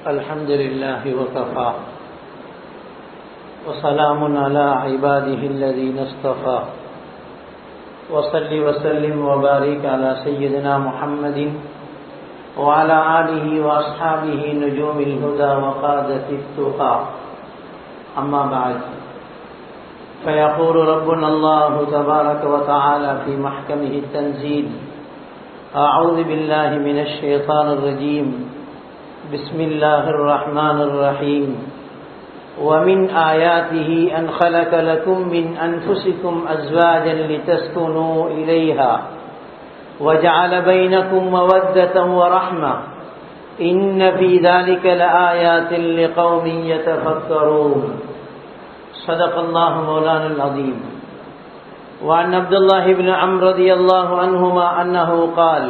الحمد لله وكفى وسلام على عباده الذين اصطفى وصل وسلم وبارك على سيدنا محمد وعلى آله وأصحابه نجوم الهدى وقادة التقى أما بعد فيقول ربنا الله تبارك وتعالى في محكمه التنزيل أعوذ بالله من الشيطان الرجيم بسم الله الرحمن الرحيم ومن آياته أن خلق لكم من أنفسكم أزواجا لتسكنوا إليها وجعل بينكم مودة ورحمة إن في ذلك لآيات لقوم يتفكرون صدق الله مولانا العظيم وعن عبد الله بن عمرو رضي الله عنهما أنه قال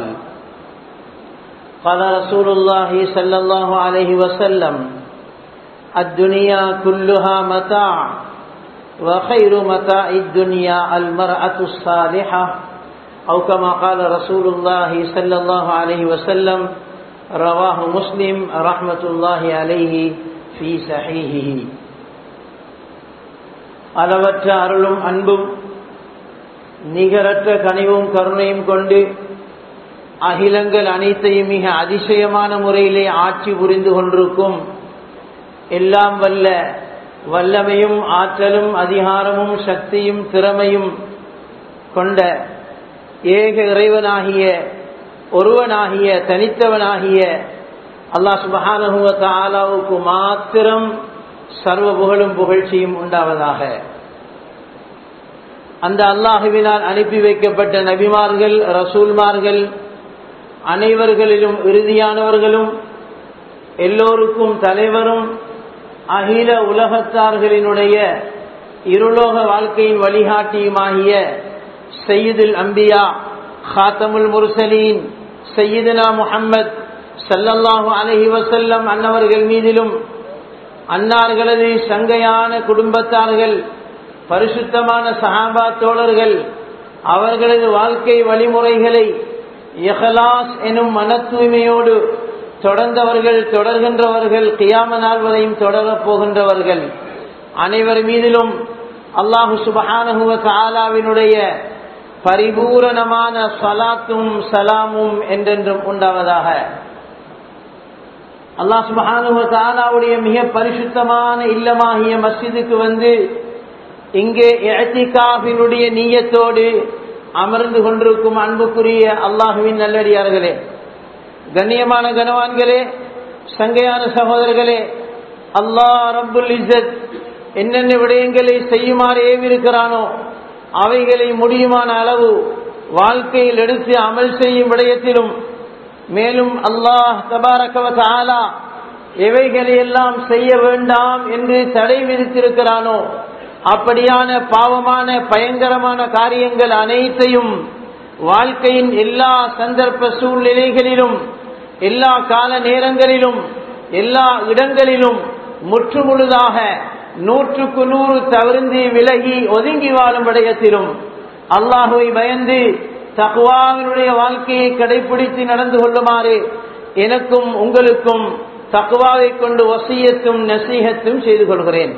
قال رسول الله صلى الله عليه وسلم الدنيا كلها متاع وخير متاع الدنيا المرأة الصالحة أو كما قال رسول الله صلى الله عليه وسلم رواه مسلم رحمة الله عليه في صحيحه அளவற்ற அருளும் அன்பும் நிகரற்ற கனிவும் கருணையும் கொண்டு அகிலங்கள் அனைத்தையும் மிக அதிசயமான முறையிலே ஆட்சி புரிந்து கொண்டிருக்கும் எல்லாம் வல்ல வல்லமையும் ஆற்றலும் அதிகாரமும் சக்தியும் திறமையும் கொண்ட ஏக இறைவனாகிய ஒருவனாகிய தனித்தவனாகிய அல்லா சுபஹானுவத்த ஆலாவுக்கு மாத்திரம் சர்வ புகழும் புகழ்ச்சியும் உண்டாவதாக அந்த அல்லாஹுவினால் அனுப்பி வைக்கப்பட்ட நபிமார்கள் ரசூல்மார்கள் அனைவர்களிலும் இறுதியானவர்களும் எல்லோருக்கும் தலைவரும் அகில உலகத்தார்களினுடைய இருலோக வாழ்க்கையின் வழிகாட்டியுமாகிய சையீதுல் அம்பியா ஹாத்தமுல் முர்சலீன் சையீதுனா முஹம்மத் சல்லல்லாஹு அலஹி வசல்லம் அன்னவர்கள் மீதிலும் அன்னார்களது சங்கையான குடும்பத்தார்கள் பரிசுத்தமான சஹாபா தோழர்கள் அவர்களது வாழ்க்கை வழிமுறைகளை எஹலாஸ் எனும் மன தூய்மையோடு தொடர்ந்தவர்கள் தொடர்கின்றவர்கள் கியாம நாள் வரையும் தொடரப் போகின்றவர்கள் அனைவர் மீதிலும் அல்லாஹு சுபஹானஹுவ தாலாவினுடைய பரிபூரணமான சலாத்தும் சலாமும் என்றென்றும் உண்டாவதாக அல்லாஹ் சுபஹானுவ தாலாவுடைய மிக பரிசுத்தமான இல்லமாகிய மஸ்ஜிதுக்கு வந்து இங்கே எத்திகாபினுடைய நீயத்தோடு அமர்ந்து கொண்டிருக்கும் அன்புக்குரிய அல்லாஹுவின் நல்லடியார்களே கண்ணியமான கனவான்களே சங்கையான சகோதரர்களே அல்லாஹ் ரப்புல் இசத் என்னென்ன விடயங்களை செய்யுமாறு ஏவிருக்கிறானோ அவைகளை முடியுமான அளவு வாழ்க்கையில் எடுத்து அமல் செய்யும் விடயத்திலும் மேலும் அல்லாஹ் தபாரகவத் ஆலா எவைகளை எல்லாம் செய்ய வேண்டாம் என்று தடை விதித்திருக்கிறானோ அப்படியான பாவமான பயங்கரமான காரியங்கள் அனைத்தையும் வாழ்க்கையின் எல்லா சந்தர்ப்ப சூழ்நிலைகளிலும் எல்லா கால நேரங்களிலும் எல்லா இடங்களிலும் முற்றுமுழுதாக நூற்றுக்கு நூறு தவிர்ந்து விலகி ஒதுங்கி வாழும் விடயத்திலும் அல்லாஹுவை பயந்து தக்குவாவினுடைய வாழ்க்கையை கடைபிடித்து நடந்து கொள்ளுமாறு எனக்கும் உங்களுக்கும் தக்குவாவை கொண்டு வசியத்தும் நசீகத்தும் செய்து கொள்கிறேன்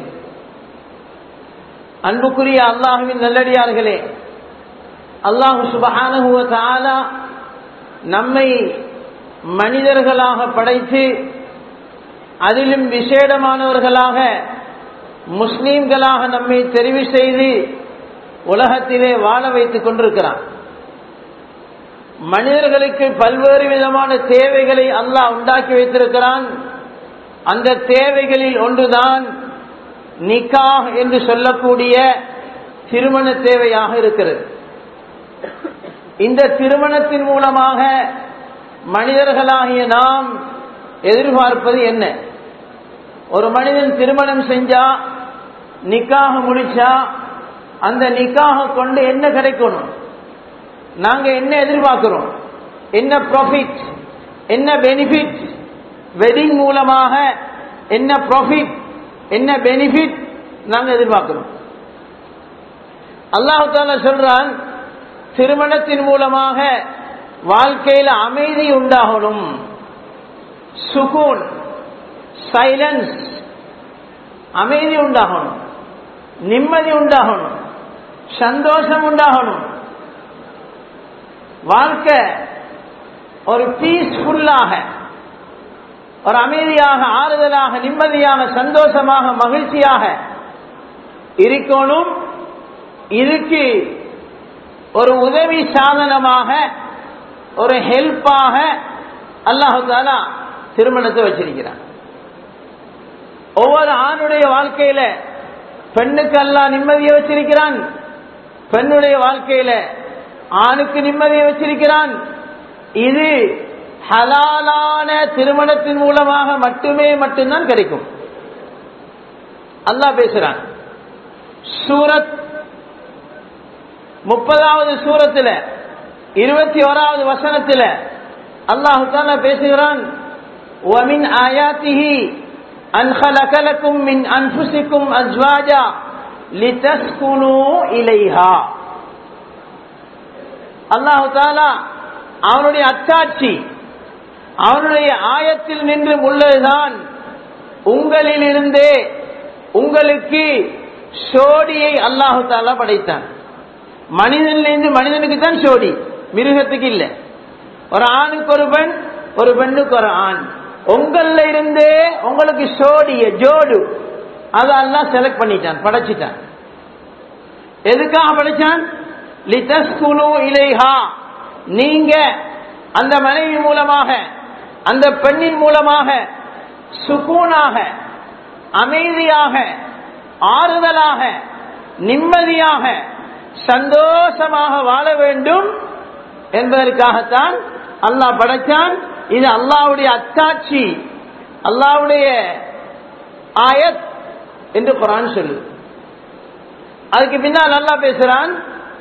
அன்புக்குரிய அல்லாஹுவின் நல்லடியார்களே அல்லாஹு சுபஹானுவ தாலா நம்மை மனிதர்களாக படைத்து அதிலும் விசேடமானவர்களாக முஸ்லீம்களாக நம்மை தெரிவு செய்து உலகத்திலே வாழ வைத்துக் கொண்டிருக்கிறான் மனிதர்களுக்கு பல்வேறு விதமான தேவைகளை அல்லாஹ் உண்டாக்கி வைத்திருக்கிறான் அந்த தேவைகளில் ஒன்றுதான் நிக்காஹ் என்று சொல்லக்கூடிய திருமண தேவையாக இருக்கிறது இந்த திருமணத்தின் மூலமாக மனிதர்களாகிய நாம் எதிர்பார்ப்பது என்ன ஒரு மனிதன் திருமணம் செஞ்சா நிக்காக முடிச்சா அந்த நிக்காக கொண்டு என்ன கிடைக்கணும் நாங்க என்ன எதிர்பார்க்கிறோம் என்ன ப்ராஃபிட் என்ன பெனிஃபிட் வெட்டிங் மூலமாக என்ன ப்ராஃபிட் என்ன பெனிஃபிட் நாங்க எதிர்பார்க்கிறோம் அல்லாஹு தாலா சொல்றான் திருமணத்தின் மூலமாக வாழ்க்கையில் அமைதி உண்டாகணும் சுகூன் சைலன்ஸ் அமைதி உண்டாகணும் நிம்மதி உண்டாகணும் சந்தோஷம் உண்டாகணும் வாழ்க்கை ஒரு பீஸ்ஃபுல்லாக ஒரு அமைதியாக ஆறுதலாக நிம்மதியாக சந்தோஷமாக மகிழ்ச்சியாக இருக்கணும் இதுக்கு ஒரு உதவி சாதனமாக ஒரு ஹெல்ப்பாக அல்லாஹு தாலா திருமணத்தை வச்சிருக்கிறான் ஒவ்வொரு ஆணுடைய வாழ்க்கையில பெண்ணுக்கு அல்லா நிம்மதியை வச்சிருக்கிறான் பெண்ணுடைய வாழ்க்கையில ஆணுக்கு நிம்மதியை வச்சிருக்கிறான் இது ஹலாலான திருமணத்தின் மூலமாக மட்டுமே மட்டும்தான் கிடைக்கும் அல்லாஹ் பேசுறான் சூரத் முப்பதாவது சூரத்தில் இருபத்தி ஓராவது வசனத்தில் அல்லாஹு தாலா பேசுகிறான் ومن آياته أن خلق لكم من أنفسكم أزواجا لتسكنوا إليها அல்லாஹு தாலா அவனுடைய அத்தாட்சி அவனுடைய ஆயத்தில் நின்று உள்ளதுதான் உங்களிலிருந்தே உங்களுக்கு சோடியை அல்லாஹு தாலா படைத்தான் மனிதனிலிருந்து மனிதனுக்கு தான் சோடி மிருகத்துக்கு இல்லை ஒரு ஆணுக்கு ஒரு பெண் ஒரு பெண்ணுக்கு ஒரு ஆண் உங்கள இருந்தே உங்களுக்கு சோடிய ஜோடு அதை எல்லாம் செலக்ட் பண்ணிட்டான் படைச்சிட்டான் எதுக்காக படைச்சான் லிதஸ்குலு இலைஹா நீங்க அந்த மனைவி மூலமாக அந்த பெண்ணின் மூலமாக சுகூனாக அமைதியாக ஆறுதலாக நிம்மதியாக சந்தோஷமாக வாழ வேண்டும் என்பதற்காகத்தான் அல்லாஹ் படைச்சான் இது அல்லாவுடைய அத்தாட்சி அல்லாவுடைய ஆயத் என்று குரான் சொல்லு அதுக்கு பின்னால் நல்லா பேசுறான்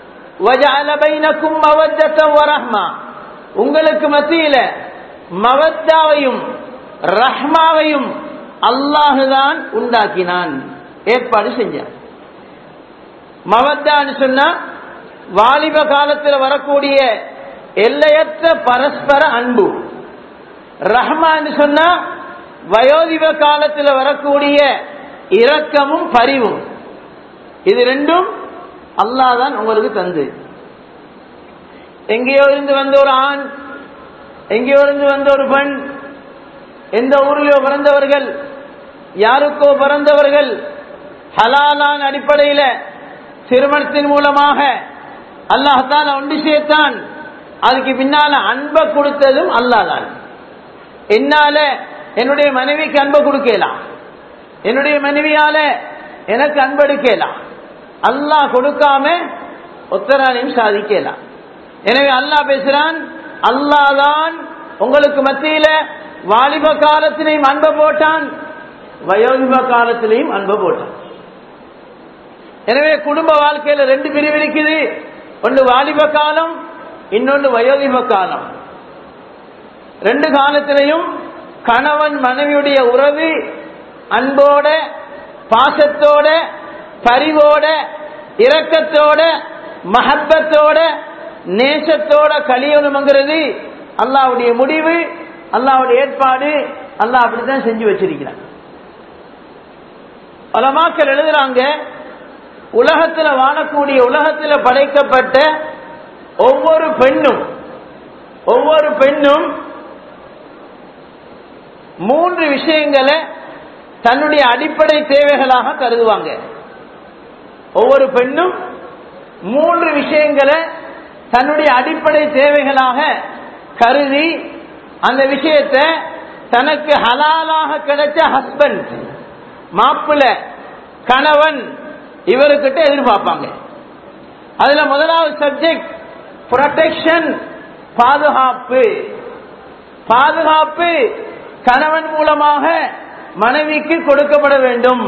உங்களுக்கு மத்தியில மவத்தாவையும் ரஹ்மாவையும் அல்லாஹுதான் உண்டாக்கினான் ஏற்பாடு செஞ்சான் மவத்தான்னு சொன்னா வாலிப காலத்தில் வரக்கூடிய எல்லையற்ற பரஸ்பர அன்பு ரஹ்மான்னு சொன்னா வயோதிப காலத்தில் வரக்கூடிய இரக்கமும் பரிவும் இது ரெண்டும் அல்லாதான் உங்களுக்கு தந்து எங்கேயோ இருந்து வந்த ஒரு ஆண் எங்கேயோ இருந்து வந்த ஒரு பெண் எந்த ஊரிலோ பிறந்தவர்கள் யாருக்கோ பிறந்தவர்கள் ஹலாலான் அடிப்படையில் திருமணத்தின் மூலமாக அல்லாஹால ஒன்று சேர்த்தான் அதுக்கு பின்னால அன்பை கொடுத்ததும் அல்லாதான் என்னால என்னுடைய மனைவிக்கு அன்பை கொடுக்கலாம் என்னுடைய மனைவியால எனக்கு அன்பெடுக்கலாம் அல்லாஹ் கொடுக்காம உத்தரானையும் சாதிக்கலாம் எனவே அல்லாஹ் பேசுறான் அல்லாதான் உங்களுக்கு மத்தியில வாலிப காலத்திலையும் அன்பை போட்டான் வயோதிப காலத்திலையும் அன்பை போட்டான் எனவே குடும்ப வாழ்க்கையில ரெண்டு பிரிவு இருக்குது ஒன்று வாலிப காலம் இன்னொன்று வயோதிப காலம் ரெண்டு காலத்திலையும் கணவன் மனைவியுடைய உறவு அன்போட பாசத்தோட பரிவோட இரக்கத்தோட மஹப்பத்தோட நேசத்தோட கழியணுங்கிறது அல்லாவுடைய முடிவு அல்லாவுடைய ஏற்பாடு அல்லாஹ் அப்படித்தான் செஞ்சு வச்சிருக்கிறான் பலமாக்கள் எழுதுறாங்க உலகத்துல வாழக்கூடிய உலகத்துல படைக்கப்பட்ட ஒவ்வொரு பெண்ணும் ஒவ்வொரு பெண்ணும் மூன்று விஷயங்களை தன்னுடைய அடிப்படை தேவைகளாக கருதுவாங்க ஒவ்வொரு பெண்ணும் மூன்று விஷயங்களை தன்னுடைய அடிப்படை தேவைகளாக கருதி அந்த விஷயத்தை தனக்கு ஹலாலாக கிடைச்ச ஹஸ்பண்ட் மாப்பிள்ள கணவன் இவருக்கிட்ட எதிர்பார்ப்பாங்க அதுல முதலாவது சப்ஜெக்ட் ப்ரொடெக்ஷன் பாதுகாப்பு பாதுகாப்பு கணவன் மூலமாக மனைவிக்கு கொடுக்கப்பட வேண்டும்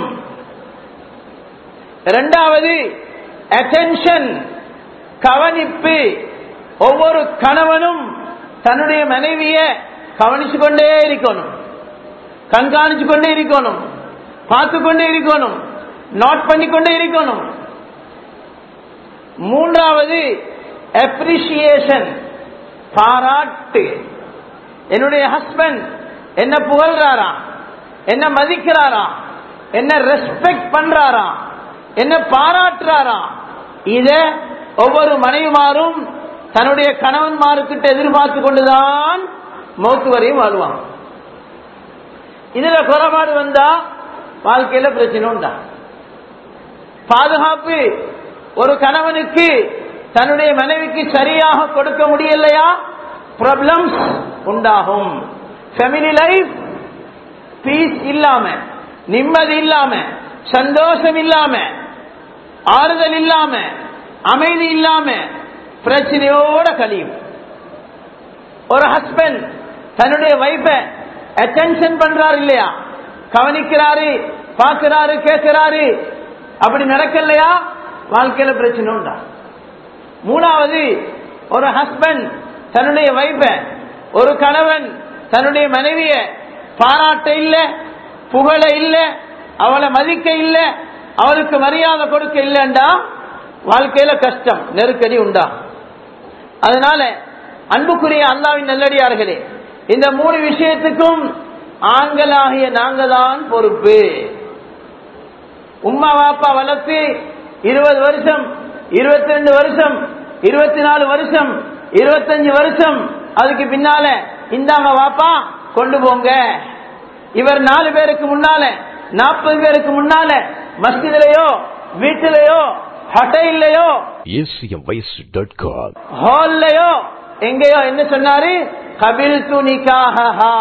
இரண்டாவது அட்டென்ஷன் கவனிப்பு ஒவ்வொரு கணவனும் தன்னுடைய மனைவிய கவனிச்சு கொண்டே இருக்கணும் கண்காணிச்சு கொண்டே இருக்கணும் பார்த்து கொண்டே இருக்கணும் நோட் பண்ணிக்கொண்டே இருக்கணும் மூன்றாவது அப்ரிசியேஷன் பாராட்டு என்னுடைய ஹஸ்பண்ட் என்ன புகழ்றாரா என்ன மதிக்கிறாரா என்ன ரெஸ்பெக்ட் பண்றாரா என்ன பாராட்டுறாரா இத ஒவ்வொரு மனைவிமாரும் தன்னுடைய கணவன்மாருக்கிட்ட எதிர்பார்த்து கொண்டுதான் மௌத்து வரையும் வாழ்வாங்க இதுல குறைபாடு வந்தா வாழ்க்கையில பிரச்சனை உண்டா பாதுகாப்பு ஒரு கணவனுக்கு தன்னுடைய மனைவிக்கு சரியாக கொடுக்க முடியலையா ப்ராப்ளம்ஸ் உண்டாகும் ஃபேமிலி லைஃப் பீஸ் இல்லாம நிம்மதி இல்லாம சந்தோஷம் இல்லாம ஆறுதல் இல்லாம அமைதி இல்லாம பிரச்சனையோட கழியும் ஒரு ஹஸ்பண்ட் தன்னுடைய வைஃப அட்டென்ஷன் பண்றாரு இல்லையா கவனிக்கிறாரு பார்க்கிறாரு கேட்கிறாரு அப்படி நடக்கலையா வாழ்க்கையில பிரச்சனை உண்டா மூணாவது ஒரு ஹஸ்பண்ட் தன்னுடைய வைஃப ஒரு கணவன் தன்னுடைய மனைவிய பாராட்ட இல்ல புகழ இல்ல அவளை மதிக்க இல்ல அவளுக்கு மரியாதை கொடுக்க இல்லைண்டா வாழ்க்கையில கஷ்டம் நெருக்கடி உண்டா அதனால அன்புக்குரிய அல்லாவின் நல்லடியார்களே இந்த மூணு விஷயத்துக்கும் ஆண்களாகிய நாங்க தான் பொறுப்பு உம்மா வாப்பா வளர்த்து இருபது வருஷம் இருபத்தி ரெண்டு வருஷம் இருபத்தி நாலு வருஷம் இருபத்தஞ்சு வருஷம் அதுக்கு பின்னால இந்தாங்க வாப்பா கொண்டு போங்க இவர் நாலு பேருக்கு முன்னால நாற்பது பேருக்கு முன்னால மஸ்ஜிதிலையோ வீட்டிலையோ ஹோட்டல்லையோ acmvoice.com ஹால்லையோ எங்கேயோ என்ன சொன்னாரு கபில் துணிக்காகா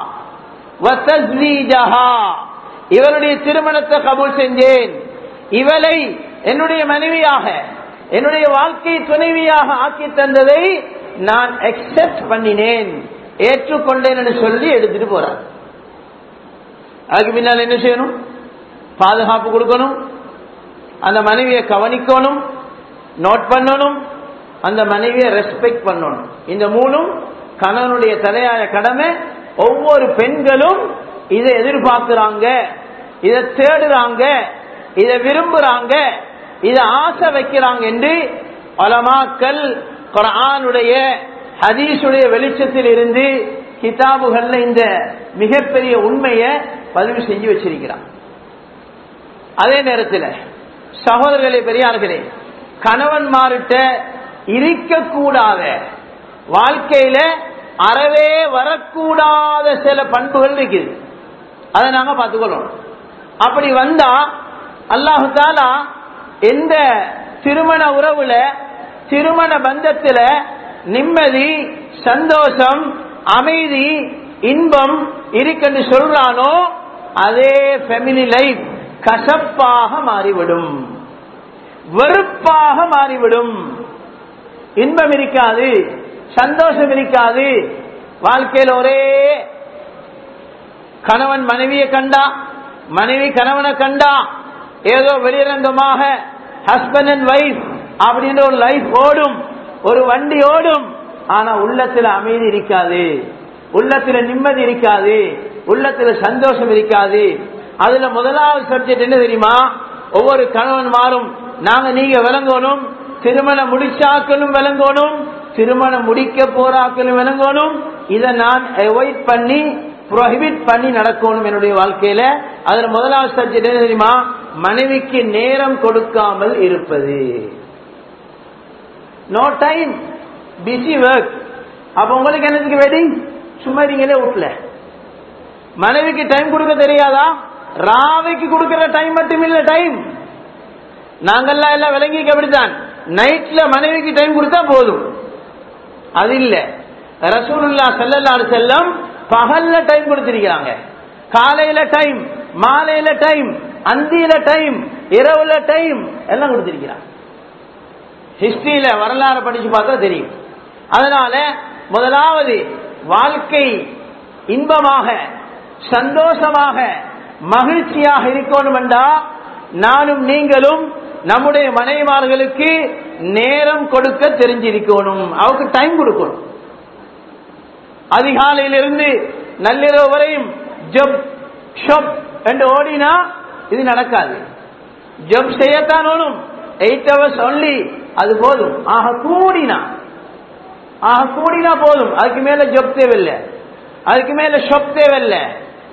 இவருடைய திருமணத்தை கபூல் செஞ்சேன் இவளை என்னுடைய மனைவியாக என்னுடைய வாழ்க்கை துணைவியாக ஆக்கி தந்ததை நான் அக்செப்ட் பண்ணினேன் ஏற்றுக்கொண்டேன் என்று சொல்லி எடுத்துட்டு போறார் அதுக்கு பின்னால் என்ன செய்யணும் பாதுகாப்பு கொடுக்கணும் அந்த மனைவியை கவனிக்கணும் நோட் பண்ணணும் அந்த மனைவியை ரெஸ்பெக்ட் பண்ணணும் இந்த மூணும் கணவனுடைய தலையாய கடமை ஒவ்வொரு பெண்களும் இதை எதிர்பார்க்கிறாங்க இதை தேடுறாங்க இதை விரும்புறாங்க இதை ஆசை வைக்கிறாங்க என்று பலமாக்கல் குரானுடைய ஹதீஸுடைய வெளிச்சத்தில் இருந்து கிதாபுகள்ல இந்த மிகப்பெரிய உண்மையை பதிவு செஞ்சு வச்சிருக்கிறான் அதே நேரத்தில் சகோதரர்களே பெரியார்களே கணவன்மார்கிட்ட இருக்கக்கூடாத வாழ்க்கையில அறவே வரக்கூடாத சில பண்புகள் இருக்குது அதை நாங்க பார்த்துக்கொள்ளணும் அப்படி வந்தா அல்லாஹு தாலா எந்த திருமண உறவுல திருமண பந்தத்துல நிம்மதி சந்தோஷம் அமைதி இன்பம் இருக்குன்னு சொல்றானோ அதே ஃபேமிலி லைஃப் கசப்பாக மாறிவிடும் வெறுப்பாக மாறிவிடும் இன்பம் இருக்காது சந்தோஷம் இருக்காது வாழ்க்கையில் ஒரே கணவன் மனைவியை கண்டா மனைவி கணவனை கண்டா ஏதோ வெளிரங்கமாக ஹஸ்பண்ட் அண்ட் ஒய்ஃப் அப்படின்ற ஒரு லைஃப் ஓடும் ஒரு வண்டி ஓடும் ஆனா உள்ளத்துல அமைதி இருக்காது உள்ளத்துல நிம்மதி இருக்காது உள்ளத்துல சந்தோஷம் இருக்காது அதுல முதலாவது சப்ஜெக்ட் என்ன தெரியுமா ஒவ்வொரு கணவன் மாறும் நாங்க நீங்க விளங்கணும் திருமணம் முடிச்சாக்களும் விளங்கணும் திருமணம் முடிக்க போறாக்களும் விளங்கணும் இதை நான் அவாய்ட் பண்ணி ப்ரொஹிபிட் பண்ணி நடக்கணும் என்னுடைய வாழ்க்கையில அதுல முதலாவது சப்ஜெக்ட் என்ன தெரியுமா மனைவிக்கு நேரம் கொடுக்காமல் இருப்பது நோ டைம் பிஸி ஒர்க் அப்ப உங்களுக்கு என்னதுக்கு வெட்டிங் சும்மா நீங்களே வீட்டுல மனைவிக்கு டைம் கொடுக்க தெரியாதா ராவைக்கு கொடுக்கிற டைம் மட்டும் இல்ல டைம் நாங்கெல்லாம் எல்லாம் விளங்கிக்க அப்படித்தான் நைட்ல மனைவிக்கு டைம் கொடுத்தா போதும் அது இல்ல ரசூலுல்லா செல்லல்லாரு செல்லம் பகல்ல டைம் கொடுத்திருக்கிறாங்க காலையில டைம் மாலையில டைம் அந்தியில டைம் இரவுல டைம் எல்லாம் கொடுத்திருக்கிறாங்க ஹிஸ்டரியில வரலாறு படிச்சு பார்த்தா தெரியும் அதனால முதலாவது வாழ்க்கை இன்பமாக சந்தோஷமாக மகிழ்ச்சியாக இருக்கணும் என்றா நானும் நீங்களும் நம்முடைய மனைவிமார்களுக்கு நேரம் கொடுக்க தெரிஞ்சிருக்கணும் அவருக்கு டைம் கொடுக்கணும் அதிகாலையிலிருந்து நள்ளிரவு வரையும் ஜப் ஷப் என்று ஓடினா இது நடக்காது ஜப் செய்யத்தான் வேணும் எயிட் ஹவர்ஸ் ஒன்லி அது போதும் ஆக கூடினா ஆக கூடினா போதும் அதுக்கு மேல ஜப் தேவையில்லை அதுக்கு மேல ஷொப் தேவையில்லை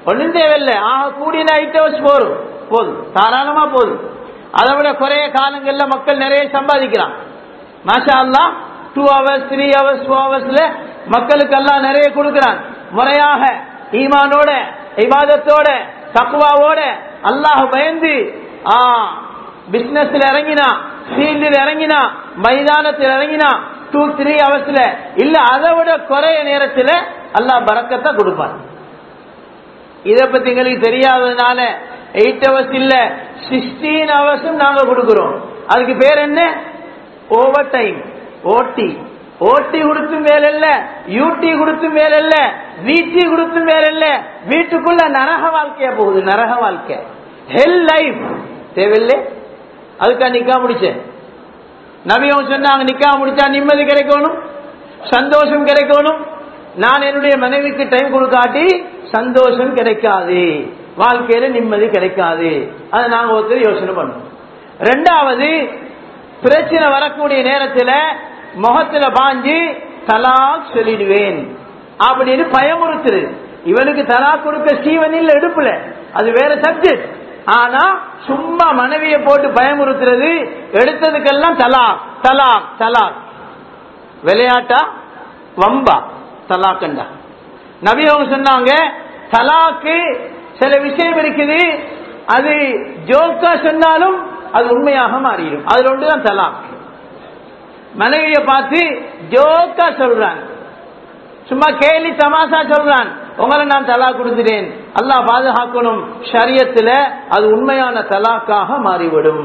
ஒன்றும் தேவையில்லை ஆக கூடிய எயிட் ஹவர்ஸ் போதும் போதும் தாராளமா போதும் அதை விட குறைய காலங்கள்ல மக்கள் நிறைய சம்பாதிக்கிறான் மாஷா அல்லா two hours three hours four ஹவர்ஸ்ல மக்களுக்கு எல்லாம் நிறைய கொடுக்கிறான் முறையாக ஈமானோட இபாதத்தோட தக்குவாவோட அல்லாஹ் பயந்து ஆ பிசினஸ்ல இறங்கினா ஃபீல்டில் இறங்கினா மைதானத்தில் இறங்கினா டூ த்ரீ ஹவர்ஸ்ல இல்ல அதை விட குறைய நேரத்தில் அல்லாஹ் பறக்கத்தை கொடுப்பான் இதை பத்தி எங்களுக்கு தெரியாததுனால எயிட் ஹவர்ஸ் இல்ல சிக்ஸ்டீன் ஹவர்ஸும் நாங்க கொடுக்கிறோம் அதுக்கு பேர் என்ன ஓவர் டைம் ஓட்டி ஓட்டி கொடுத்தும் மேல இல்ல யூடி கொடுத்தும் மேல இல்ல வீட்டி கொடுத்தும் மேல இல்ல வீட்டுக்குள்ள நரக வாழ்க்கையா போகுது நரக வாழ்க்கை ஹெல் லைஃப் தேவையில்லை அதுக்கா நிக்கா முடிச்சேன் நபியும் சொன்னாங்க நிக்கா முடிச்சா நிம்மதி கிடைக்கணும் சந்தோஷம் கிடைக்கணும் நான் என்னுடைய மனைவிக்கு டைம் கொடுக்காட்டி சந்தோஷம் கிடைக்காது வாழ்க்கையில நிம்மதி கிடைக்காது அதை நாங்க ஒருத்தர் யோசனை பண்ணுவோம் ரெண்டாவது பிரச்சனை வரக்கூடிய நேரத்தில் முகத்துல பாஞ்சு தலாக் சொல்லிடுவேன் அப்படின்னு பயமுறுத்துரு இவனுக்கு தலாக் கொடுக்க சீவன் இல்ல எடுப்புல அது வேற சப்ஜெக்ட் ஆனா சும்மா மனைவியை போட்டு பயமுறுத்துறது எடுத்ததுக்கெல்லாம் தலாக் தலாக் தலாக் விளையாட்டா வம்பா தலாக்கண்டா நபி அவங்க சொன்னாங்க தலாக்கு சில விஷயம் இருக்குது அது ஜோக்கா சொன்னாலும் அது உண்மையாக மாறிடும் அதுல ஒன்றுதான் தலாக் மனைவிய பார்த்து ஜோக்கா சொல்றான் சும்மா கேலி தமாசா சொல்றான் உங்களை நான் தலா கொடுத்துட்டேன் அல்லாஹ் பாதுகாக்கணும் ஷரியத்துல அது உண்மையான தலாக்காக மாறிவிடும்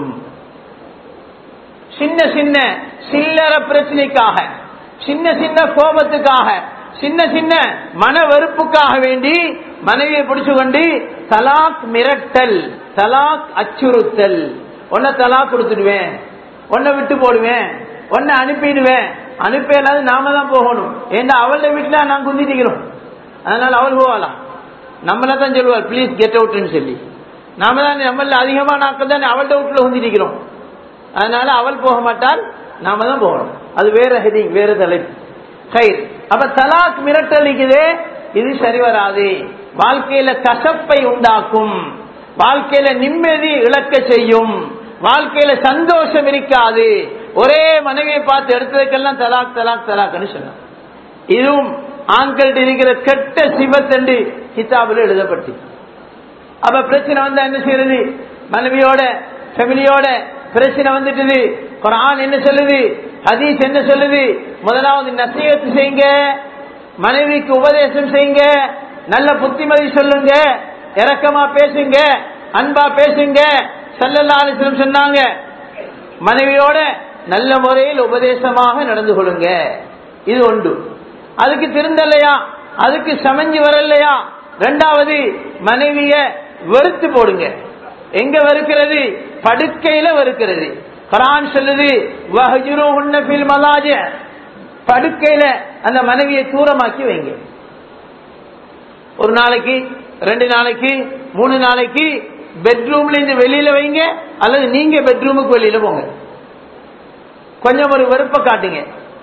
சின்ன சின்ன சில்லற பிரச்சனைக்காக சின்ன சின்ன கோபத்துக்காக சின்ன சின்ன மன வெறுப்புக்காக வேண்டி மனைவியை பிடிச்சு கொண்டு தலாக் மிரட்டல் தலாக் அச்சுறுத்தல் உன்னை தலாக் கொடுத்துடுவேன் உன்னை விட்டு போடுவேன் உன்னை அனுப்பிடுவேன் அனுப்பியலாது நாம தான் போகணும் ஏன்னா அவளை வீட்டுல நான் குந்திட்டிக்கிறோம் அதனால அவள் போகலாம் நம்மள தான் சொல்லுவாள் ப்ளீஸ் கெட் அவுட்னு சொல்லி நாம தான் நம்மள அதிகமா நாட்கள் தான் அவள்கிட்ட வீட்டுல குந்திட்டிக்கிறோம் அதனால அவள் போக மாட்டால் நாம தான் போகணும் அது வேற ஹெடிங் வேற தலைப்பு கயிறு அப்ப தலாக் மிரட்டலிக்குதே இது சரி வராது வாழ்க்கையில கசப்பை உண்டாக்கும் வாழ்க்கையில நிம்மதி இழக்க செய்யும் வாழ்க்கையில சந்தோஷம் இருக்காது ஒரே மனைவியை பார்த்து எடுத்ததுக்கெல்லாம் தலாக் தலாக் தலாக்னு சொன்னான் இதுவும் ஆண்கள்ட்ட இருக்கிற கெட்ட சிவத்தண்டு கிதாபில் எழுதப்பட்டு அப்ப பிரச்சனை வந்தா என்ன செய்யறது மனைவியோட ஃபேமிலியோட பிரச்சனை வந்துட்டுது குரான் என்ன சொல்லுது ஹதீஸ் என்ன சொல்லுது முதலாவது நசீகத்து செய்யுங்க மனைவிக்கு உபதேசம் செய்யுங்க நல்ல புத்திமதி சொல்லுங்க இரக்கமா பேசுங்க அன்பா பேசுங்க சல்லல்லாஹு சொன்னாங்க மனைவியோட நல்ல முறையில் உபதேசமாக நடந்து கொள்ளுங்க இது ஒன்று அதுக்கு திருந்தலையா அதுக்கு சமைஞ்சு வரலையா ரெண்டாவது மனைவிய வெறுத்து போடுங்க எங்க வெறுக்கிறது படுக்கையில வெறுக்கிறது குரான் சொல்லுது வஹஜுருஹுன்ன ஃபில் மலாஜ படுக்கையில அந்த மனைவியை தூரமாக்கி வைங்க ஒரு நாளைக்கு ரெண்டு நாளைக்கு மூணு நாளைக்கு பெட்ரூம்ல இருந்து வெளியில வைங்க அல்லது நீங்க பெட்ரூமுக்கு வெளியில போங்க கொஞ்சம் ஒரு வெறுப்பை காட்டுங்க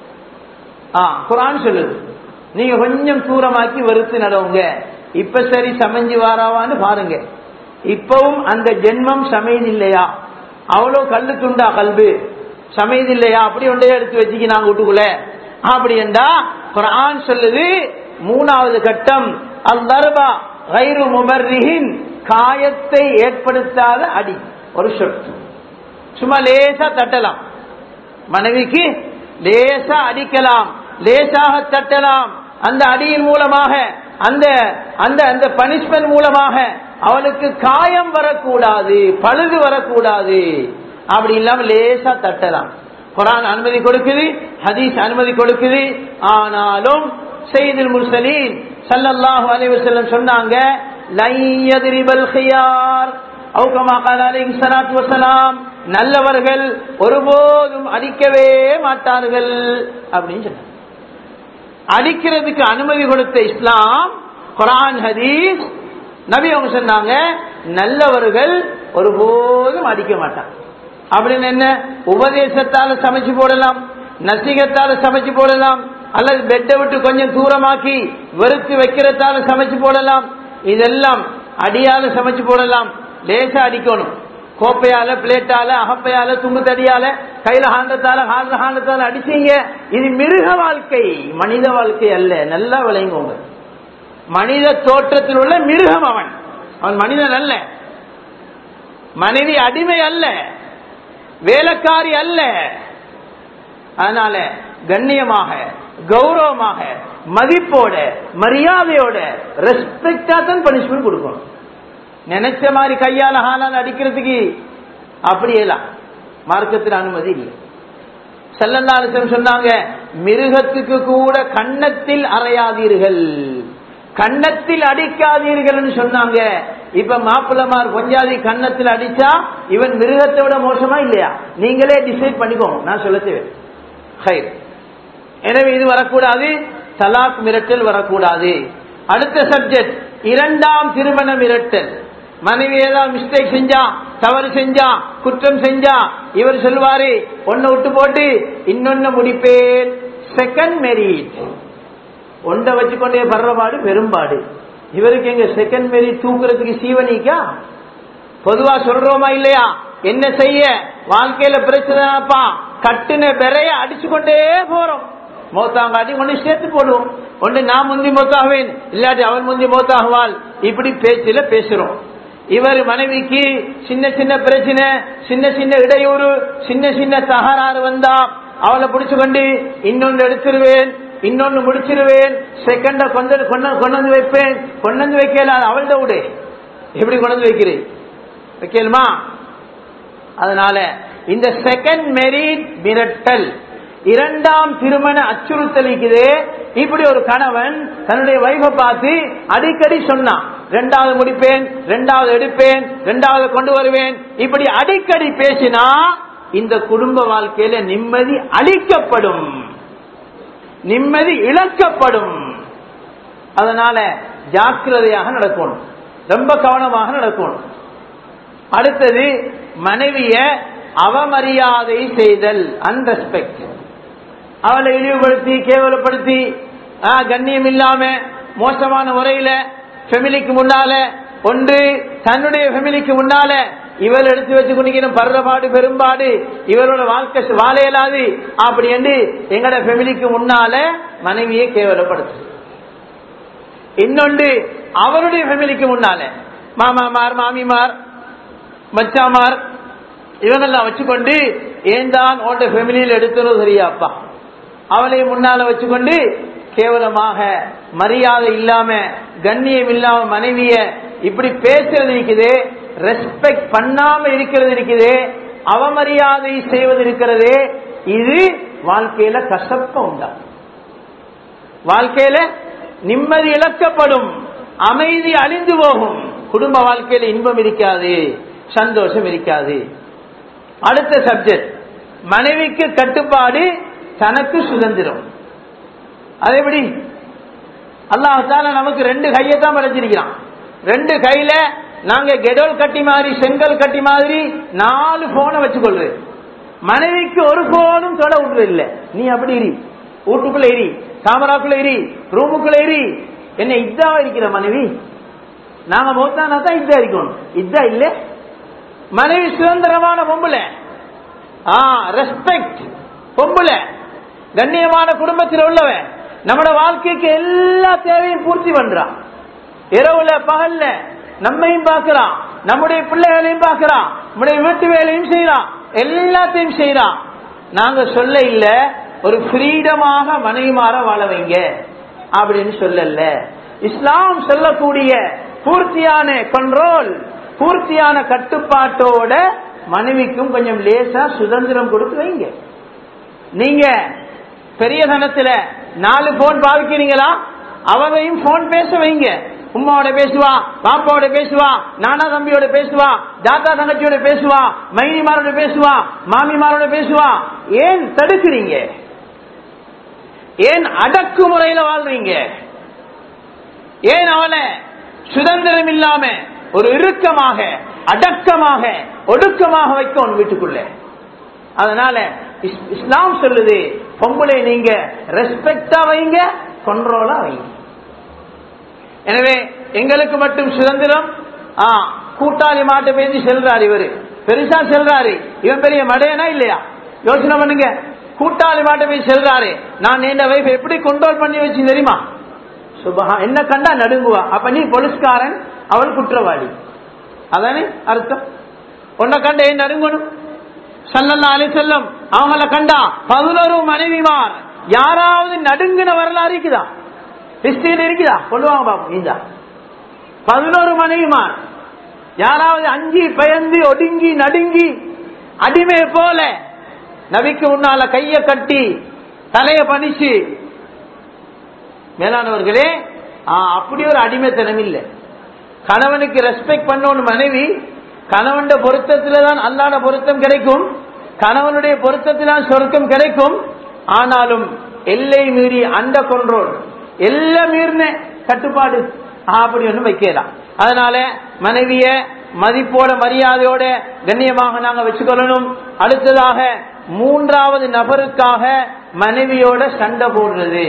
ஆ குரான் சொல்லுது நீங்க கொஞ்சம் தூரமாக்கி வெறுத்து நடவுங்க இப்ப சரி சமைஞ்சு வாராவான்னு பாருங்க இப்பவும் அந்த ஜென்மம் சமையல் இல்லையா அவ்வளோ கல்லு துண்டா கல்வி சமையல் இல்லையா அப்படி ஒன்றே எடுத்து வச்சுக்கி நாங்க வீட்டுக்குள்ள அப்படி என்றா குரான் சொல்லுது மூணாவது கட்டம் அல்லர்பா கைரு முபர்ரிஹின் காயத்தை ஏற்படுத்தாத அடி ஒரு சொட்டு சும்மா லேசா தட்டலாம் மனைவிக்கு லேசா அடிக்கலாம் லேசாக தட்டலாம் அந்த அடியின் மூலமாக அந்த அந்த அந்த பனிஷ்மெண்ட் மூலமாக அவளுக்கு காயம் வரக்கூடாது பழுது வரக்கூடாது அப்படி இல்லாம லேசா தட்டலாம் குரான் அனுமதி கொடுக்குது ஹதீஸ் அனுமதி கொடுக்குது ஆனாலும் செய்தில் முர்சலீன் சல்லல்லாஹு அலைஹி வஸல்லம் சொன்னாங்க லையதிரிபல் ஹியார் அவுகமா கால அலைஹி ஸலாத்து வஸலாம் நல்லவர்கள் ஒருபோதும் அடிக்கவே மாட்டார்கள் அப்படின்னு சொன்னாங்க அடிக்கிறதுக்கு அனுமதி கொடுத்த இஸ்லாம் குரான் ஹதீஸ் நபி அவங்க சொன்னாங்க நல்லவர்கள் ஒருபோதும் அடிக்க மாட்டாங்க அப்படின்னு என்ன உபதேசத்தால சமைச்சு போடலாம் நசிகத்தால சமைச்சு போடலாம் அல்லது பெட்டை விட்டு கொஞ்சம் தூரமாக்கி வெறுத்து வைக்கிறதால சமைச்சு போடலாம் இதெல்லாம் அடியால சமைச்சு போடலாம் லேசா அடிக்கணும் கோப்பையால பிளேட்டால அகப்பையால தும்பு தடியால கையில ஹாண்டத்தால ஹாண்ட ஹாண்டத்தால அடிச்சீங்க இது மிருக வாழ்க்கை மனித வாழ்க்கை அல்ல நல்லா விளையுங்க மனித தோற்றத்தில் உள்ள மிருகம் அவன் அவன் மனிதன் அல்ல மனைவி அடிமை அல்ல வேலைக்காரி அல்ல அதனால கண்ணியமாக கௌரவமாக மதிப்போட மரியாதையோட ரெஸ்பெக்டா தான் பனிஷ்மெண்ட் கொடுக்கணும் நினைச்ச மாதிரி கையால ஹாலால் அடிக்கிறதுக்கு அப்படியேலாம் மார்க்கத்தில் அனுமதி இல்லை செல்லந்தாலும் சொன்னாங்க மிருகத்துக்கு கூட கன்னத்தில் அறையாதீர்கள் கன்னத்தில் அடிக்காதீர்கள் சொன்னாங்க இப்ப மாப்பிள்ளமார் கொஞ்சாதி கன்னத்தில் அடிச்சா இவன் மிருகத்தை விட மோசமா இல்லையா நீங்களே டிசைட் பண்ணிக்கோங்க நான் சொல்ல ஹைர் எனவே இது வரக்கூடாது தலாக் மிரட்டல் வரக்கூடாது அடுத்த சப்ஜெக்ட் இரண்டாம் திருமண மிரட்டல் மனைவி ஏதாவது மிஸ்டேக் செஞ்சா தவறு செஞ்சா குற்றம் செஞ்சா இவர் சொல்வாரு ஒன்னு விட்டு போட்டு இன்னொன்னு முடிப்பேன் செகண்ட் மேரீட் ஒன்றை வச்சுக்கொண்டே படுறபாடு பெரும்பாடு இவருக்கு எங்க செகண்ட் மேரீட் தூக்குறதுக்கு சீவனிக்கா பொதுவா சொல்றோமா இல்லையா என்ன செய்ய வாழ்க்கையில பிரச்சனைப்பா கட்டுன பெறைய அடிச்சு கொண்டே போறோம் மோத்தாங்காட்டி ஒண்ணு சேர்த்து போடுவோம் ஒண்ணு நான் முந்தி மொத்தாகுவேன் இல்லாட்டி அவன் முந்தி மோத்தாகுவாள் இப்படி பேச்சில பேசுறோம் இவர் மனைவிக்கு சின்ன சின்ன பிரச்சனை சின்ன சின்ன இடையூறு சின்ன சின்ன தகராறு வந்தா அவளை பிடிச்சு கொண்டு இன்னொன்னு எடுத்துருவேன் இன்னொன்னு முடிச்சிருவேன் செகண்ட கொண்டு கொண்டு வந்து வைப்பேன் கொண்டு வந்து வைக்கல அவள்கிட்ட விடு எப்படி கொண்டு வந்து வைக்கிறேன் வைக்கலுமா அதனால இந்த செகண்ட் மெரிட் மிரட்டல் இரண்டாம் திருமண அச்சுறுத்தலிக்குதே இப்படி ஒரு கணவன் தன்னுடைய வைஃபை பார்த்து அடிக்கடி சொன்னான் ரெண்டாவது முடிப்பேன் ரெண்டாவது எடுப்பேன் ரெண்டாவது கொண்டு வருவேன் இப்படி அடிக்கடி பேசினா இந்த குடும்ப வாழ்க்கையில நிம்மதி அளிக்கப்படும் நிம்மதி இழக்கப்படும் அதனால ஜாக்கிரதையாக நடக்கணும் ரொம்ப கவனமாக நடக்கணும் அடுத்தது மனைவிய அவமரியாதை செய்தல் அன்ரெஸ்பெக்ட் அவளை இழிவுபடுத்தி கேவலப்படுத்தி கண்ணியம் இல்லாம மோசமான முறையில ஃபெமிலிக்கு முன்னால ஒன்று தன்னுடைய ஃபெமிலிக்கு முன்னால இவள் எடுத்து வச்சு கொண்டிருக்கிற படுறபாடு பெரும்பாடு இவரோட வாழ்க்கை வாழையலாது அப்படி என்று எங்கட ஃபெமிலிக்கு முன்னால மனைவியை கேவலப்படுத்து இன்னொன்று அவருடைய ஃபெமிலிக்கு முன்னால மாமாமார் மாமிமார் மச்சாமார் இவங்கெல்லாம் வச்சுக்கொண்டு ஏன் தான் உன்ட ஃபெமிலியில் எடுத்துறது சரியாப்பா அவளை முன்னால வச்சுக்கொண்டு கேவலமாக மரியாதை இல்லாம கண்ணியம் இல்லாம மனைவிய இப்படி பேசுறது இருக்குது ரெஸ்பெக்ட் பண்ணாம இருக்கிறது இருக்குது அவமரியாதை செய்வது இருக்கிறது இது வாழ்க்கையில கசப்ப உண்டா வாழ்க்கையில நிம்மதி இழக்கப்படும் அமைதி அழிந்து போகும் குடும்ப வாழ்க்கையில இன்பம் இருக்காது சந்தோஷம் இருக்காது அடுத்த சப்ஜெக்ட் மனைவிக்கு கட்டுப்பாடு தனக்கு சுதந்திரம் அது எப்படி அல்லாஹால நமக்கு ரெண்டு கையை தான் படைச்சிருக்கிறான் ரெண்டு கையில நாங்க கெடோல் கட்டி மாதிரி செங்கல் கட்டி மாதிரி நாலு போனை வச்சுக்கொள்றேன் மனைவிக்கு ஒரு போனும் தொட விடுறது இல்ல நீ அப்படி இரி வீட்டுக்குள்ள இரி காமராக்குள்ள இரி ரூமுக்குள்ள இரி என்ன இதாவா இருக்கிற மனைவி நாங்க மௌத்தானா தான் இதா இருக்கணும் இதா இல்ல மனைவி சுதந்திரமான பொம்புல ஆ ரெஸ்பெக்ட் பொம்புல கண்ணியமான குடும்பத்தில் உள்ளவன் நம்மட வாழ்க்கைக்கு எல்லா தேவையும் பூர்த்தி பண்றான் இரவுல பகல்ல நம்மையும் பார்க்கிறான் நம்முடைய பிள்ளைகளையும் பார்க்கிறான் நம்முடைய வீட்டு வேலையும் செய்யறான் எல்லாத்தையும் செய்யறான் நாங்க சொல்ல இல்ல ஒரு ஃப்ரீடமாக மனைவிமாற வாழ வைங்க அப்படின்னு சொல்லல இஸ்லாம் சொல்லக்கூடிய பூர்த்தியான கண்ட்ரோல் பூர்த்தியான கட்டுப்பாட்டோட மனைவிக்கும் கொஞ்சம் லேசா சுதந்திரம் கொடுத்து வைங்க நீங்க பெரிய தனத்துல நாலு போன் பாவிக்கிறீங்களா அவரையும் போன் பேச வைங்க உமாவோட பேசுவா பாப்பாவோட பேசுவா நானா தம்பியோட பேசுவா தாத்தா தங்கச்சியோட பேசுவா மைனிமாரோட பேசுவா மாமிமாரோட பேசுவா ஏன் தடுக்கிறீங்க ஏன் அடக்குமுறையில வாழ்றீங்க ஏன் அவளை சுதந்திரம் இல்லாம ஒரு இறுக்கமாக அடக்கமாக ஒடுக்கமாக வைக்கணும் வீட்டுக்குள்ள அதனால இஸ்லாம் சொல்லுது பொம்பளை நீங்க ரெஸ்பெக்டா வைங்க கண்ட்ரோலா வைங்க எனவே எங்களுக்கு மட்டும் சுதந்திரம் ஆ, கூட்டாளி மாட்டு பேசி செல்றாரு இவரு பெருசா செல்றாரு இவன் பெரிய மடையனா இல்லையா யோசனை பண்ணுங்க கூட்டாளி மாட்ட போய் செல்றாரு நான் என் வைஃப் எப்படி கண்ட்ரோல் பண்ணி வச்சு தெரியுமா சுபஹா என்ன கண்டா நடுங்குவா அப்ப நீ போலீஸ்காரன் அவள் குற்றவாளி அதானே அர்த்தம் உன்னை கண்ட ஏன் நடுங்கணும் சல்லல்லா அலி செல்லம் அவங்கள கண்டா பதினோரு மனைவிமார் யாராவது நடுங்கின வரலாறு இருக்குதா ஹிஸ்டரியில் இருக்குதா சொல்லுவாங்க பாப்போம் இந்த பதினோரு மனைவிமார் யாராவது அஞ்சி பயந்து ஒடுங்கி நடுங்கி அடிமை போல நபிக்கு முன்னால கைய கட்டி தலைய பணிச்சு மேலானவர்களே ஆ, அப்படி ஒரு அடிமைத்தனம் இல்லை கணவனுக்கு ரெஸ்பெக்ட் பண்ணணும் மனைவி கணவன் பொருத்தத்தில தான் அல்லாத பொருத்தம் கிடைக்கும் கணவனுடைய பொருத்தத்தில் தான் சொர்க்கம் கிடைக்கும் ஆனாலும் எல்லை மீறி அண்ட கொன்றோல் எல்லாம் மீறின கட்டுப்பாடு ஆ, அப்படி ஒன்றும் வைக்கலாம் அதனால மனைவிய மதிப்போட மரியாதையோட கண்ணியமாக நாங்க வச்சுக்கொள்ளணும் அடுத்ததாக மூன்றாவது நபருக்காக மனைவியோட சண்டை போடுறது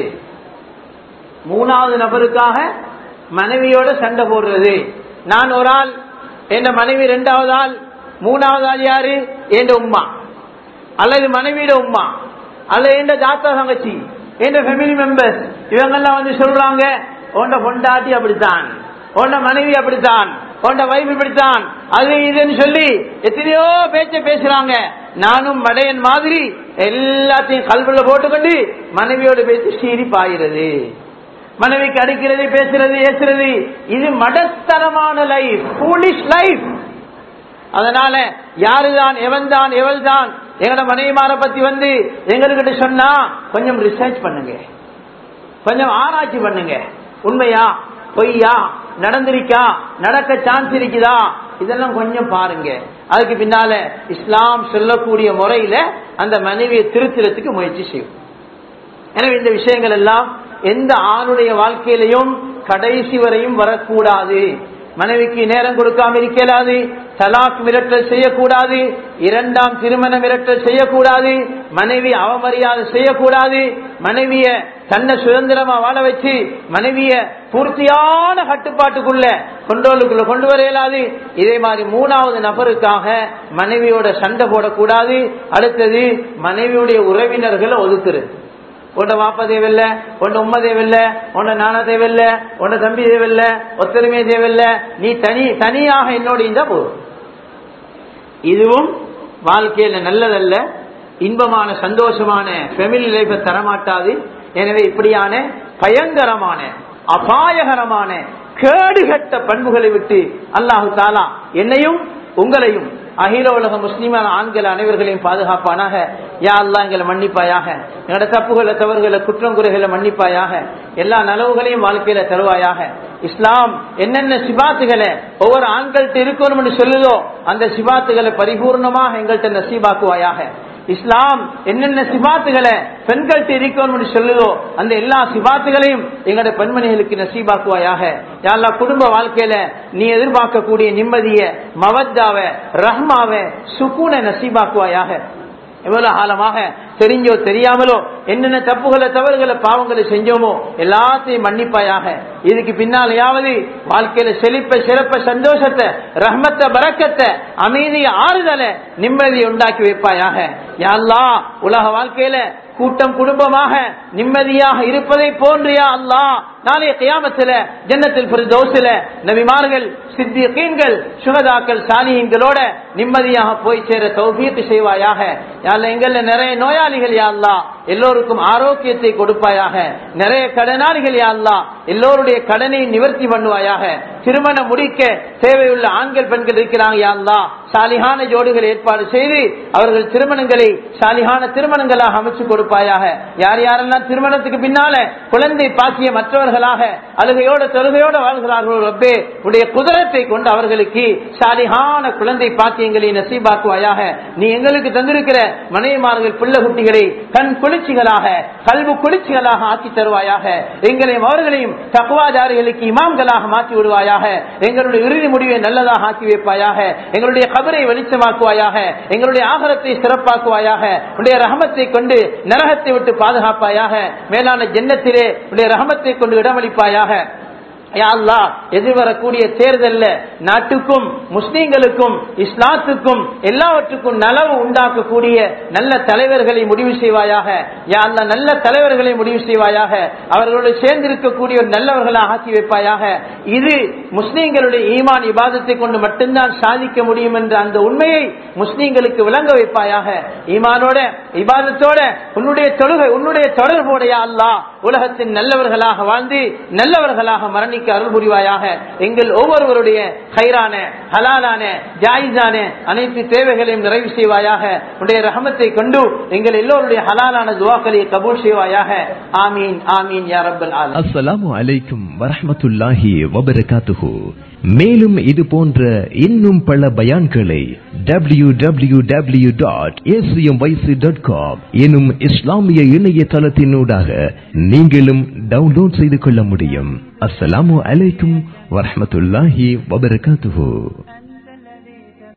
மூணாவது நபருக்காக மனைவியோட சண்டை போடுறது நான் ஒரு ஆள் என் மனைவி ரெண்டாவது ஆள் மூணாவது ஆள் யாரு என் உம்மா அல்லது மனைவியோட உம்மா அல்லது என் தாத்தா தங்கச்சி என் ஃபேமிலி மெம்பர்ஸ் இவங்கெல்லாம் வந்து சொல்றாங்க உன்ட பொண்டாட்டி அப்படித்தான் உன்ட மனைவி அப்படித்தான் உன்ட வைஃப் இப்படித்தான் அது இதுன்னு சொல்லி எத்தனையோ பேச்ச பேசுறாங்க நானும் மடையன் மாதிரி எல்லாத்தையும் கல்வில போட்டுக்கொண்டு மனைவியோட பேச்சு சீரி பாயிறது மனைவிக்கு அடிக்கிறது பேசுறது ஏசுறது இது மடத்தனமான லைஃப் ஃபூலிஷ் லைஃப் அதனால யாருதான் எவன் தான் எவள் தான் எங்களோட மனைவிமார பத்தி வந்து எங்ககிட்ட சொன்னா கொஞ்சம் ரிசர்ச் பண்ணுங்க கொஞ்சம் ஆராய்ச்சி பண்ணுங்க உண்மையா பொய்யா நடந்திருக்கா நடக்க சான்ஸ் இருக்குதா இதெல்லாம் கொஞ்சம் பாருங்க அதுக்கு பின்னால இஸ்லாம் சொல்லக்கூடிய முறையில அந்த மனைவியை திருத்துறதுக்கு முயற்சி செய்யும் எனவே இந்த விஷயங்கள் எல்லாம் எந்த ஆணுடைய வாழ்க்கையிலையும் கடைசி வரையும் வரக்கூடாது மனைவிக்கு நேரம் கொடுக்காம இருக்கலாது தலாக் மிரட்டல் செய்யக்கூடாது இரண்டாம் திருமண மிரட்டல் செய்யக்கூடாது மனைவி அவமரியாதை செய்யக்கூடாது மனைவிய தன்னை சுதந்திரமா வாழ வச்சு மனைவிய பூர்த்தியான கட்டுப்பாட்டுக்குள்ள கொண்டோலுக்குள்ள கொண்டு வர இயலாது இதே மாதிரி மூணாவது நபருக்காக மனைவியோட சண்டை போடக்கூடாது அடுத்தது மனைவியுடைய உறவினர்களை ஒதுக்குறது உன்ட வாப்பா தேவையில்ல உன்ட உம்மா தேவையில்ல உன்ட நானா தேவையில்ல உன்ட தம்பி தேவையில்ல ஒத்தருமே தேவையில்ல நீ தனி தனியாக என்னோட இருந்தா போதும் இதுவும் வாழ்க்கையில நல்லதல்ல இன்பமான சந்தோஷமான ஃபெமிலி லைஃபை தரமாட்டாது எனவே இப்படியான பயங்கரமான அபாயகரமான கேடுகட்ட பண்புகளை விட்டு அல்லாஹு தாலா என்னையும் உங்களையும் அகில உலக முஸ்லிமான ஆண்கள் அனைவர்களையும் பாதுகாப்பானாக யா அல்லா எங்களை மன்னிப்பாயாக எங்களோட தப்புகளை தவறுகளை குற்றம் குறைகளை மன்னிப்பாயாக எல்லா நலவுகளையும் வாழ்க்கையில தருவாயாக இஸ்லாம் என்னென்ன சிபாத்துகளை ஒவ்வொரு ஆண்கள்ட்ட இருக்கணும்னு சொல்லுதோ அந்த சிபாத்துகளை பரிபூர்ணமாக எங்கள்கிட்ட நசீபாக்குவாயாக இஸ்லாம் என்னென்ன சிபாத்துகளை பெண்கள்கிட்ட இருக்கணும்னு சொல்லுதோ அந்த எல்லா சிபாத்துகளையும் எங்களுடைய பெண்மணிகளுக்கு நசீபாக்குவாயாக யாழ்லா குடும்ப வாழ்க்கையில நீ எதிர்பார்க்கக்கூடிய நிம்மதிய மவத்தாவ ரஹ்மாவ சுக்கூன நசீபாக்குவாயாக எவ்வளவு காலமாக தெரிஞ்சோ தெரியாமலோ என்னென்ன தப்புகளை தவறுகளை பாவங்களை செஞ்சோமோ எல்லாத்தையும் மன்னிப்பாயாக இதுக்கு பின்னாலேயாவது வாழ்க்கையில செழிப்ப சிறப்ப சந்தோஷத்தை ரஹ்மத்தை பறக்கத்தை அமைதியை ஆறுதலை நிம்மதியை உண்டாக்கி வைப்பாயாக யாழ்லா உலக வாழ்க்கையில கூட்டம் குடும்பமாக நிம்மதியாக இருப்பதை போன்றியா அல்லா நாளைய கியாமத்துல ஜன்னத்தில் பிரதோசில நபிமார்கள் சித்தியீன்கள் சுகதாக்கள் சாலியங்களோட நிம்மதியாக போய் சேர தௌபியத்து செய்வாயாக யாழ்ல எங்கள்ல நிறைய நோயாளிகள் யாழ்லா எல்லோருக்கும் ஆரோக்கியத்தை கொடுப்பாயாக நிறைய கடனாளிகள் யாழ்லா எல்லோருடைய கடனை நிவர்த்தி பண்ணுவாயாக திருமணம் முடிக்க தேவையுள்ள ஆண்கள் பெண்கள் இருக்கிறாங்க யாழ்லா சாலிகான ஜோடுகள் ஏற்பாடு செய்து அவர்கள் திருமணங்களை சாலிகான திருமணங்களாக அமைச்சு கொடுப்பாயாக யார் யாரெல்லாம் திருமணத்துக்கு பின்னால குழந்தை பாக்கிய மற்றவர்களாக அழுகையோட தொழுகையோட வாழ்கிறார்களோ ரப்பே உடைய குதிரத்தை கொண்டு அவர்களுக்கு சாலிகான குழந்தை பாக்கியங்களை நசீபாக்குவாயாக நீ எங்களுக்கு தந்திருக்கிற மனைவிமார்கள் பிள்ளை குட்டிகளை கண் குளிர்ச்சிகளாக கல்வி குளிர்ச்சிகளாக ஆக்கி தருவாயாக எங்களையும் அவர்களையும் தக்குவாதாரிகளுக்கு இமாம்களாக மாற்றி விடுவாயாக எங்களுடைய இறுதி முடிவை நல்லதாக ஆக்கி வைப்பாயாக எங்களுடைய கபரை வெளிச்சமாக்குவாயாக எங்களுடைய ஆகரத்தை சிறப்பாக்குவாயாக உடைய ரகமத்தை கொண்டு நரகத்தை விட்டு பாதுகாப்பாயாக மேலான ஜென்னத்திலே உடைய ரகமத்தை கொண்டு இடமளிப்பாயாக யா அல்லாஹ் எதிர்வரக்கூடிய தேர்தல்ல நாட்டுக்கும் முஸ்லீம்களுக்கும் இஸ்லாத்துக்கும் எல்லாவற்றுக்கும் நலவு உண்டாக்கக்கூடிய நல்ல தலைவர்களை முடிவு செய்வாயாக யா அல்லாஹ் நல்ல தலைவர்களை முடிவு செய்வாயாக அவர்களோடு சேர்ந்திருக்கக்கூடிய ஒரு நல்லவர்களாக ஆக்கி வைப்பாயாக இது முஸ்லீம்களுடைய ஈமான் இபாதத்தை கொண்டு மட்டும்தான் சாதிக்க முடியும் என்ற அந்த உண்மையை முஸ்லீம்களுக்கு விளங்க வைப்பாயாக ஈமானோட இபாதத்தோட உன்னுடைய தொழுகை உன்னுடைய தொடர்போட யா அல்லாஹ் உலகத்தின் நல்லவர்களாக வாழ்ந்து நல்லவர்களாக மரணிக்க அருள் புரிவாயாக எங்கள் ஒவ்வொருவருடைய ஹைரான ஹலாலான ஜாயிஸான அனைத்து தேவைகளையும் நிறைவு செய்வாயாக உடைய ரஹமத்தை கொண்டு எங்கள் எல்லோருடைய ஹலாலான துவாக்களை கபூல் செய்வாயாக ஆமீன் ஆமீன் யா ரப்பல் ஆலமீன் அஸ்ஸலாமு அலைக்கும் வரஹ்மத்துல்லாஹி வபரகாத்துஹு மேலும் இது போன்ற இன்னும் பல பயான்களை W W W dot dot com எனும் இஸ்லாமிய இணையதளத்தினூடாக நீங்களும் டவுன்லோட் செய்து கொள்ள முடியும் அஸ்ஸலாமு அலைக்கும் வரஹ்மத்துல்லாஹி வபரகாத்துஹு